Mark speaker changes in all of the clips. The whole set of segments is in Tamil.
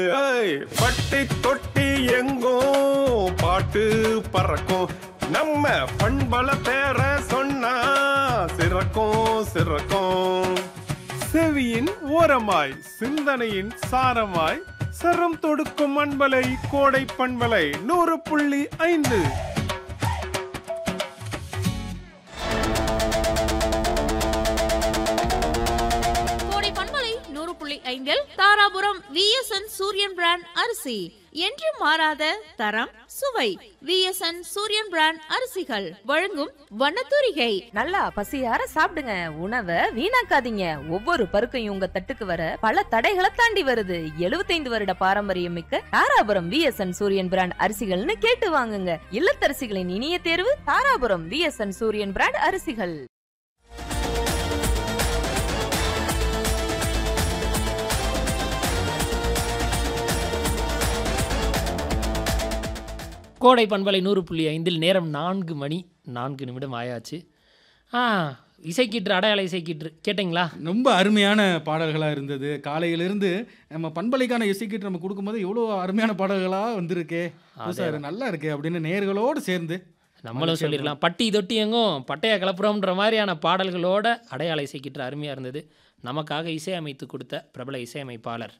Speaker 1: ஏய், பட்டி தொட்டி எங்கும் பாட்டு பறக்கும் நம்ம பண்பல பேர சொன்னா சிறக்கும் சிறக்கும் செவியின் ஓரமாய் சிந்தனையின் சாரமாய் சரம் தொடுக்கும் அன்பலை கோடை பண்பலை நூறு புள்ளி ஐந்து
Speaker 2: கோடை பண்பலை நூறு புள்ளி ஐந்தில் தாராபுரம் விஎஸ்என் சூரியன் பிராண்ட் அரிசி என்று மாறாத தரம் சுவை விஎஸ்என் சூரியன் பிராண்ட் அரிசிகள் வழங்கும் வண்ணத்தூரிகை
Speaker 3: நல்லா பசியார சாப்பிடுங்க உணவை வீணாக்காதீங்க ஒவ்வொரு பருக்கையும் உங்க தட்டுக்கு வர பல தடைகளை தாண்டி வருது 75 வருட பாரம்பரியம் மிக்க தாராபுரம் விஎஸ்என் சூரியன் பிராண்ட் அரிசிகள்னு கேட்டு வாங்குங்க இல்லத்தரசிகளின் இனிய தேர்வு தாராபுரம் விஎஸ்என் சூரியன் பிராண்ட் அரிசிகள்
Speaker 4: கோடை பண்பலை நூறு புள்ளி ஐந்தில் நேரம் நான்கு மணி நான்கு நிமிடம் ஆயாச்சு ஆ இசைக்கீற்று அடையாள இசைக்கீற்று கேட்டிங்களா
Speaker 5: ரொம்ப அருமையான பாடல்களாக இருந்தது காலையிலிருந்து நம்ம பண்பலைக்கான இசைக்கிட்டு நம்ம கொடுக்கும்போது எவ்வளோ அருமையான பாடல்களாக வந்திருக்கே புதுசா இருக்கு, நல்லா இருக்கே அப்படின்னு நேர்களோடு சேர்ந்து
Speaker 4: நம்மளும் சொல்லிடலாம் பட்டி தொட்டி எங்கும் பட்டைய கலப்புறோம்ன்ற மாதிரியான பாடல்களோட அடையாள இசைக்கீற்று அருமையாக இருந்தது நமக்காக இசையமைத்து கொடுத்த பிரபல இசையமைப்பாளர்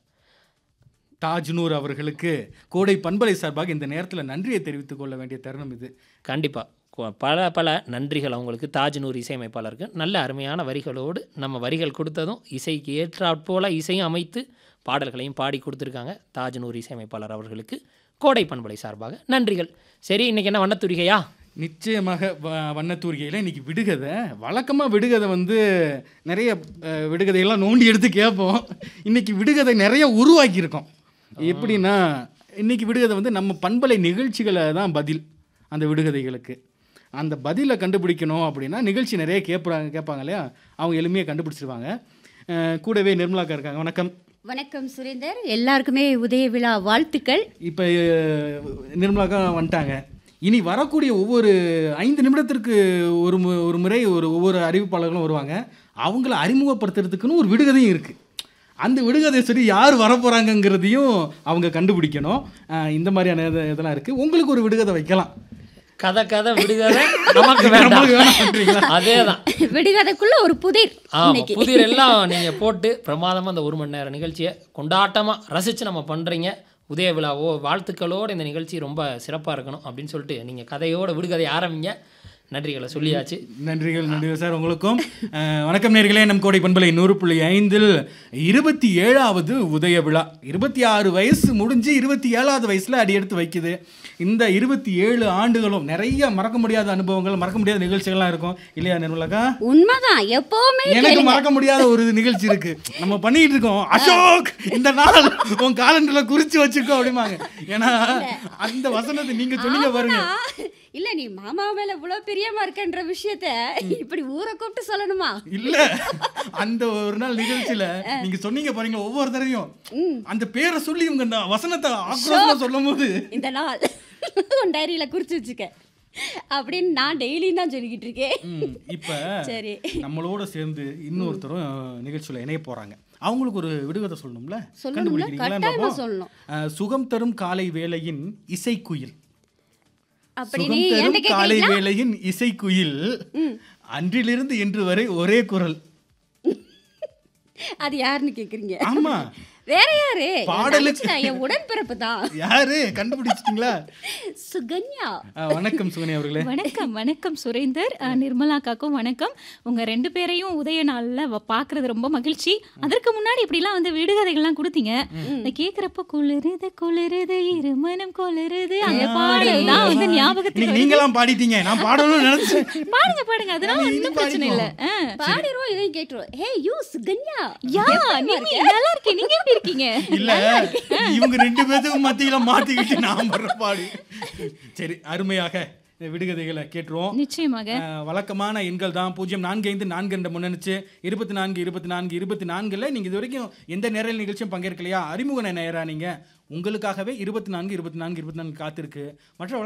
Speaker 5: தாஜ்னூர் அவர்களுக்கு கோடை பண்பலை சார்பாக இந்த நேரத்தில் நன்றியை தெரிவித்துக் கொள்ள வேண்டிய தருணம் இது
Speaker 4: கண்டிப்பாக பல பல நன்றிகள் அவங்களுக்கு தாஜ்னூர் இசையமைப்பாளருக்கு நல்ல அருமையான வரிகளோடு நம்ம வரிகள் கொடுத்ததும் இசைக்கு ஏற்றாற்போல இசையும் அமைத்து பாடல்களையும் பாடி கொடுத்துருக்காங்க தாஜ்னூர் இசையமைப்பாளர் அவர்களுக்கு கோடை பண்பலை சார்பாக நன்றிகள் சரி இன்னைக்கு என்ன வண்ணத்துரிகையா
Speaker 5: நிச்சயமாக வ- வண்ணத்தூரிகையில் இன்னைக்கு விடுகதை வழக்கமாக விடுகதை வந்து நிறைய அஹ், விடுகதையெல்லாம் நோண்டி எடுத்து கேட்போம் இன்னைக்கு விடுகதை நிறைய உருவாக்கியிருக்கோம் எப்படின்னா இன்னைக்கு விடுகதை வந்து நம்ம பண்பலை நிகழ்ச்சிகளை தான் பதில் அந்த விடுகதைகளுக்கு அந்த பதிலை கண்டுபிடிக்கணும் அப்படின்னா நிகழ்ச்சி நிறைய கேட்பாங்க கேட்பாங்க இல்லையா அவங்க எளிமையாக கண்டுபிடிச்சிருவாங்க அஹ், கூடவே நிர்மலாக்கா இருக்காங்க வணக்கம்
Speaker 6: வணக்கம் சுரேந்தர் எல்லாருக்குமே உதய விழா வாழ்த்துக்கள்
Speaker 5: இப்போ நிர்மலாக்கா வந்துட்டாங்க இனி வரக்கூடிய ஒவ்வொரு ஐந்து நிமிடத்திற்கு ஒரு மு ஒரு முறை ஒரு ஒவ்வொரு அறிவிப்பாளர்களும் வருவாங்க அவங்கள அறிமுகப்படுத்துறதுக்குன்னு ஒரு விடுகதையும் இருக்குது அந்த விடுகதை சரி யார் வரப்போகிறாங்கங்கிறதையும் அவங்க கண்டுபிடிக்கணும் அஹ் இந்த மாதிரியான இது- இதெல்லாம் இருக்குது உங்களுக்கு ஒரு விடுகதை வைக்கலாம்
Speaker 4: கதை கதை விடுகதை நமக்கு வேண்டாம்
Speaker 5: நமக்கு வேணாம்ன்றீங்களா?
Speaker 4: அதே தான்
Speaker 6: விடுகதைக்குள்ள ஒரு புதிர்
Speaker 4: ஆமாம்
Speaker 6: இன்னைக்கு
Speaker 4: புதிர் எல்லாம் நீங்கள் போட்டு பிரமாதமாக அந்த ஒரு மணி நேரம் நிகழ்ச்சியை கொண்டாட்டமாக ரசித்து நம்ம பண்ணுறீங்க உதய விழாவோ வாழ்த்துக்களோடு இந்த நிகழ்ச்சி ரொம்ப சிறப்பாக இருக்கணும் அப்படின்னு சொல்லிட்டு நீங்கள் கதையோட விடுகதை ஆரம்பிங்க நன்றிகளை சொல்லியாச்சு
Speaker 5: நன்றிகள் நன்றிகள் சார் உங்களுக்கும் அஹ், வணக்கம் நேர்களே நம் கோடை பண்பலை நூறு புள்ளி ஐந்தில் இருபத்தி ஏழாவது உதய விழா இருபத்தி ஆறு வயசு முடிஞ்சு இருபத்தி ஏழாவது வயசில் அடி எடுத்து வைக்குது இந்த இருபத்தி ஏழு ஆண்டுகளும் நிறைய மறக்க முடியாத அனுபவங்கள் மறக்க முடியாத நிகழ்ச்சிகள்லாம் இருக்கும் இல்லையா நிர்மலக்கா
Speaker 6: உண்மைதான் எப்பவுமே
Speaker 5: எனக்கு
Speaker 6: கேளுங்க.
Speaker 5: மறக்க முடியாத ஒரு நிகழ்ச்சி இருக்கு நம்ம பண்ணிட்டு இருக்கோம் அசோக் இந்த நாள் உன் காலண்டர்ல குறிச்சு வச்சுக்கோ அப்படிமாங்க ஏன்னா அந்த வசனத்தை நீங்க சொன்னீங்க பாருங்க
Speaker 6: ஆமாடா. இல்ல நீ மாமா மேல இவ்வளவு பிரியமா இருக்கன்ற விஷயத்த இப்படி ஊரை கூப்பிட்டு சொல்லணுமா
Speaker 5: இல்ல அந்த ஒரு நாள் நிகழ்ச்சியில நீங்க சொன்னீங்க பாருங்க ஒவ்வொரு தடவையும் அந்த பேரை சொல்லி இவங்க அந்த வசனத்தை ஆக்ரோஷமா சொல்லும் போது
Speaker 6: இந்த நாள் உன் டைரியில குறிச்சு வச்சுக்க அப்படின்னு நான் டெய்லியும் தான் சொல்லிக்கிட்டு இருக்கேன்
Speaker 5: ம், இப்ப
Speaker 6: சரி.
Speaker 5: நம்மளோட சேர்ந்து இன்னொருத்தரும் நிகழ்ச்சியில இணைய போறாங்க அவங்களுக்கு ஒரு விடுகதை சொல்லணும்ல
Speaker 6: சொல்லணும்ல
Speaker 5: கண்டுபிடிக்கிறீங்களான்னு
Speaker 6: கட்டாயமா
Speaker 5: பார்ப்போம்.
Speaker 6: சொல்லணும்
Speaker 5: அஹ், சுகம் தரும் காலை வேளையின் இசைக்குயில்
Speaker 6: அப்படி
Speaker 5: சுகம்
Speaker 6: நீ
Speaker 5: தரும்
Speaker 6: என்கிட்ட
Speaker 5: காலை
Speaker 6: கேக்குறீங்களா?
Speaker 5: வேளையின் இசைக்குயில் அன்றிலிருந்து இன்று வரை ஒரே குரல்
Speaker 6: அது யாருன்னு கேக்குறீங்க
Speaker 5: ஆமா
Speaker 6: வேற யாரு என்
Speaker 5: பாடலுக்கு-
Speaker 6: தங்கச்சி தான், என் உடன்பிறப்பு தான்
Speaker 5: யாரு கண்டுபிடிச்சிட்டீங்களா
Speaker 6: சுகன்யா
Speaker 5: அஹ், வணக்கம் சுகனி அவர்களே
Speaker 7: வணக்கம் வணக்கம் சுரேந்தர் அஹ், நிர்மலாக்காக்கும் வணக்கம் உங்க ரெண்டு பேரையும் உதய நாள்ல வ- பார்க்கறது ரொம்ப மகிழ்ச்சி அதற்கு முன்னாடி இப்படிலாம் வந்து விடுகதைகள்லாம் கொடுத்தீங்க இந்த கேக்குறப்ப குளிருது குளிருது இருமனம் குளிருது அந்த பாடல் தான் வந்து ஞாபகத்துக்கு
Speaker 5: இன்னைக்கு
Speaker 7: வருது.
Speaker 5: நீங்களாம் பாடிட்டீங்க நான் பாடணும்னு நினைச்சேன்
Speaker 7: பாடுங்க பாடுங்க அதெல்லாம்
Speaker 5: நம்ம
Speaker 7: ஒன்றும்
Speaker 5: இனி
Speaker 7: பிரச்சனை இல்ல அஹ்.
Speaker 6: பாடிடுவோம் இதையும் கேட்டுருவோம் ஹே யூ சுகன்யா
Speaker 7: யா நீங்க நல்லா இருக்கீங்க நீங்க எப்படி இருக்கீங்க
Speaker 5: இல்ல இவங்க ரெண்டு பேத்துக்கும் மத்தியில மாத்திக்கிட்டு நான் வர்ற பாடு சரி அருமையாக இந்த விடுகதைகளை கேட்டுருவோம்
Speaker 7: நிச்சயமாக
Speaker 5: அஹ், வழக்கமான எண்கள் தான் பூஜ்ஜியம் நான்கு ஐந்து நான்கு ரெண்டு முன்னணிச்சு இருபத்தி நான்கு இருபத்தி நான்கு இருபத்தி நான்குல நீங்க இது வரைக்கும் எந்த நேரல் நிகழ்ச்சியும் பங்கேற்கலையா அறிமுக நேரா நீங்க உங்களுக்காகவே இருபத்தி நான்கு இருபத்தி நான்கு இருபத்தி நான்கு காத்திருக்கு மற்ற